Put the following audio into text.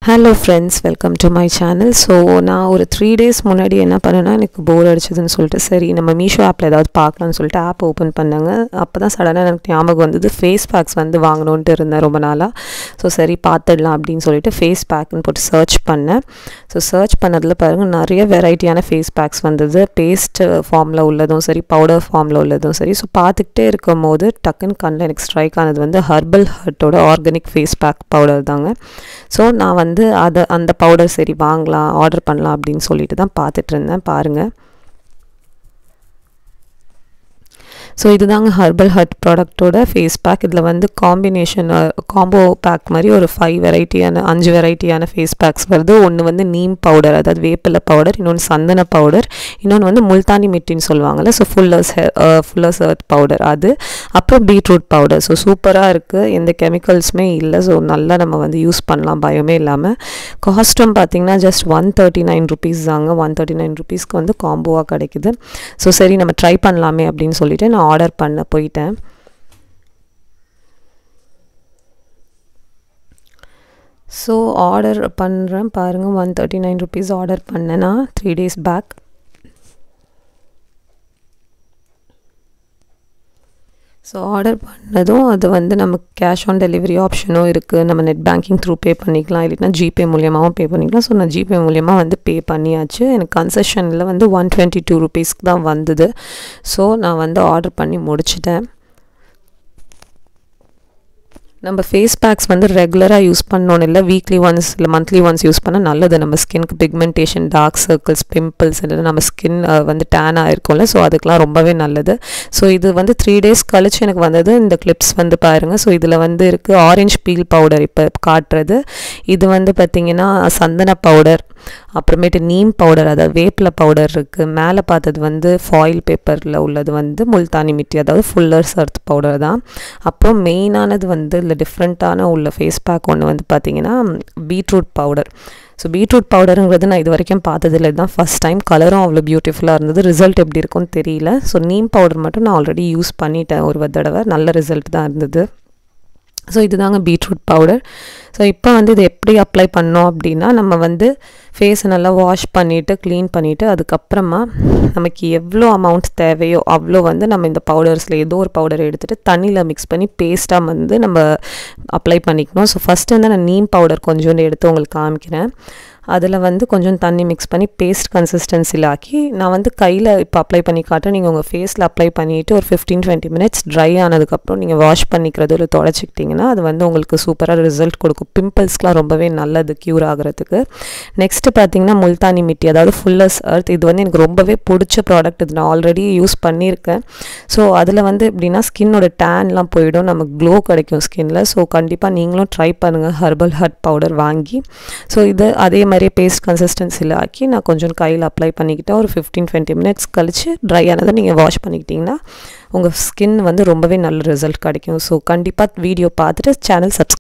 hello friends welcome to my channel so நான் ஒரு three days முன்னாடி என்ன பண்ணேன்னா எனக்கு போர் அடிச்சதுன்னு சொல்லிட்டு சரி நம்ம மீஷோ ஆப்பில் ஏதாவது பார்க்கலாம்னு சொல்லிட்டு ஆப் ஓப்பன் பண்ணாங்க அப்போ தான் சடனாக எனக்கு ஞாபகம் வந்தது ஃபேஸ் பேக்ஸ் வந்து வாங்கணுன்ட்டு இருந்தேன் ரொம்ப நாளாக ஸோ சரி பார்த்துடலாம் அப்படின்னு சொல்லிட்டு ஃபேஸ் பேக்னு போட்டு சர்ச் பண்ணேன் ஸோ சர்ச் பண்ணதில் பாருங்கள் நிறைய வெரைட்டியான ஃபேஸ் பேக்ஸ் வந்தது பேஸ்ட் ஃபார்மில் உள்ளதும் சரி பவுடர் ஃபார்மில் உள்ளதும் சரி ஸோ பார்த்துக்கிட்டே இருக்கும் போது டக்குன்னு கண்ணில் எனக்கு ஸ்ட்ரைக் ஆனது வந்து ஹர்பல் ஹர்ட்டோட ஆர்கானிக் ஃபேஸ் பேக் பவுடர் தாங்க ஸோ நான் வந்து அதை அந்த பவுடர் சரி வாங்கலாம் ஆர்டர் பண்ணலாம் அப்படின்னு சொல்லிட்டு தான் பார்த்துட்டு இருந்தேன் பாருங்கள் ஸோ இதுதாங்க ஹர்பல் ஹர்ட் ப்ராடக்ட்டோட ஃபேஸ் பேக் இதில் வந்து காம்பினேஷன் காம்போ பேக் மாதிரி ஒரு ஃபைவ் வெரைட்டியான அஞ்சு வெரைட்டியான ஃபேஸ் பேக்ஸ் வருது ஒன்று வந்து நீம் பவுடர் அதாவது வேப்பிலை பவுடர் இன்னொன்று சந்தன பவுடர் இன்னொன்று வந்து முல்தானி மிட்டின்னு சொல்லுவாங்கள்ல so fuller's fuller's earth powder அது அப்புறம் பீட்ரூட் பவுடர் ஸோ சூப்பராக இருக்குது எந்த கெமிக்கல்ஸுமே இல்லை ஸோ நல்லா நம்ம வந்து யூஸ் பண்ணலாம் பயமே இல்லாமல் காஸ்ட்டும் பார்த்திங்கன்னா just one thirty nine rupees தாங்க ஒன் தேர்ட்டி நைன் ருபீஸ்க்கு வந்து காம்போவாக கிடைக்குது ஸோ சரி நம்ம ட்ரை பண்ணலாமே அப்படின்னு சொல்லிட்டு நான் ஆர்டர் பண்ண போயிட்டேன் ஸோ ஆர்டர் பண்ணுறேன் பாருங்கள் one thirty nine rupees order பண்ணேன்னா three days back so order பண்ணதும் அது வந்து நமக்கு கேஷ் ஆன் டெலிவரி ஆப்ஷனும் இருக்குது நம்ம நெட் பேங்கிங் த்ரூ பே பண்ணிக்கலாம் இல்லைனா ஜிபே மூலியமாகவும் பே பண்ணிக்கலாம் ஸோ நான் ஜிபே மூலியமாக வந்து பே பண்ணியாச்சு எனக்கு கன்செஷனில் வந்து ஒன் டுவெண்ட்டி டூ ருபீஸ்க்கு தான் வந்தது ஸோ நான் வந்து ஆர்டர் பண்ணி முடிச்சிட்டேன் நம்ம ஃபேஸ் பேக்ஸ் வந்து ரெகுலராக யூஸ் பண்ணோன்னு இல்லை வீக்லி ஒன்ஸ் இல்லை மந்த்லி ஒன்ஸ் யூஸ் பண்ணால் நல்லது நம்ம ஸ்கின்க்கு பிக்மெண்டேஷன் டார்க் சர்க்கிள்ஸ் பிம்பிள்ஸ் இல்லை நம்ம ஸ்கின் வந்து டேன் ஆகிருக்கும்ல ஸோ அதுக்கெலாம் ரொம்பவே நல்லது ஸோ இது வந்து த்ரீ டேஸ் கழிச்சு எனக்கு வந்தது இந்த கிளிப்ஸ் வந்து பாருங்கள் ஸோ இதில் வந்து இருக்குது ஆரஞ்சு பீல் பவுடர் இப்போ காட்டுறது இது வந்து பார்த்திங்கன்னா சந்தன பவுடர் அப்புறமேட்டு நீம் பவுடர் அதாவது வேப்பில பவுடர் இருக்குது மேலே பார்த்தது வந்து ஃபாயில் பேப்பரில் உள்ளது வந்து முல்தானி மிட்டி அதாவது ஃபுல்லர்ஸ் அர்த் பவுடர் தான் அப்புறம் மெயினானது வந்து இல்லை டிஃப்ரெண்ட்டான உள்ள ஃபேஸ் பேக் ஒன்று வந்து பார்த்திங்கன்னா பீட்ரூட் பவுடர் ஸோ பீட்ரூட் பவுடருங்கிறது நான் இது வரைக்கும் பார்த்ததில்ல தான் ஃபஸ்ட் டைம் கலரும் அவ்வளோ பியூட்டிஃபுல்லாக இருந்தது ரிசல்ட் எப்படி இருக்கும்னு தெரியல ஸோ நீம் பவுடர் மட்டும் நான் ஆல்ரெடி யூஸ் பண்ணிட்டேன் ஒரு தடவை நல்ல ரிசல்ட் தான் இருந்தது ஸோ இதுதாங்க பீட்ரூட் பவுடர் ஸோ இப்போ வந்து இது எப்படி அப்ளை பண்ணோம் அப்படின்னா நம்ம வந்து ஃபேஸை நல்லா வாஷ் பண்ணிவிட்டு க்ளீன் பண்ணிவிட்டு அதுக்கப்புறமா நமக்கு எவ்வளோ அமௌண்ட் தேவையோ அவ்வளோ வந்து நம்ம இந்த பவுடர்ஸில் ஏதோ ஒரு பவுடர் எடுத்துகிட்டு தண்ணியில் மிக்ஸ் பண்ணி பேஸ்ட்டாக வந்து நம்ம அப்ளை பண்ணிக்கணும் ஸோ ஃபஸ்ட்டு வந்து நான் நீம் பவுடர் கொஞ்சோண்டு எடுத்து உங்களுக்கு காமிக்கிறேன் அதில் வந்து கொஞ்சம் தண்ணி மிக்ஸ் பண்ணி பேஸ்ட் கன்சிஸ்டன்சியில் ஆக்கி நான் வந்து கையில் இப்போ அப்ளை பண்ணி காட்டுறேன் நீங்கள் உங்கள் ஃபேஸில் அப்ளை பண்ணிவிட்டு ஒரு ஃபிஃப்டீன் டுவெண்ட்டி மினிட்ஸ் ட்ரை ஆனதுக்கப்புறம் நீங்கள் வாஷ் பண்ணிக்கிறது இல்லை தொடச்சிக்கிட்டிங்கன்னா அது வந்து உங்களுக்கு சூப்பராக ரிசல்ட் கொடுக்கும் பிம்பிள்ஸ்க்கெலாம் ரொம்பவே நல்லது க்யூர் ஆகிறதுக்கு நெக்ஸ்ட்டு பார்த்தீங்கன்னா முல்தானி மிட்டி அதாவது ஃபுல்லஸ் அர்த் இது வந்து எனக்கு ரொம்பவே பிடிச்ச ப்ராடக்ட் இது நான் ஆல்ரெடி யூஸ் பண்ணியிருக்கேன் ஸோ அதில் வந்து எப்படின்னா ஸ்கின்னோட டேன்லாம் போயிடும் நமக்கு க்ளோ கிடைக்கும் ஸ்கின்னில் ஸோ கண்டிப்பாக நீங்களும் ட்ரை பண்ணுங்கள் ஹர்பல் ஹர்ட் பவுடர் வாங்கி ஸோ இது அதே மாதிரி மாதிரியே பேஸ்ட் கன்சிஸ்டன்சியில் ஆக்கி நான் கொஞ்சம் கையில் அப்ளை பண்ணிக்கிட்டேன் ஒரு ஃபிஃப்டீன் டுவெண்ட்டி மினிட்ஸ் கழித்து ட்ரை ஆனதை நீங்கள் வாஷ் பண்ணிக்கிட்டிங்கன்னா உங்கள் ஸ்கின் வந்து ரொம்பவே நல்ல ரிசல்ட் கிடைக்கும் ஸோ கண்டிப்பாக வீடியோ பார்த்துட்டு சேனல் சப்ஸ்கிரைப்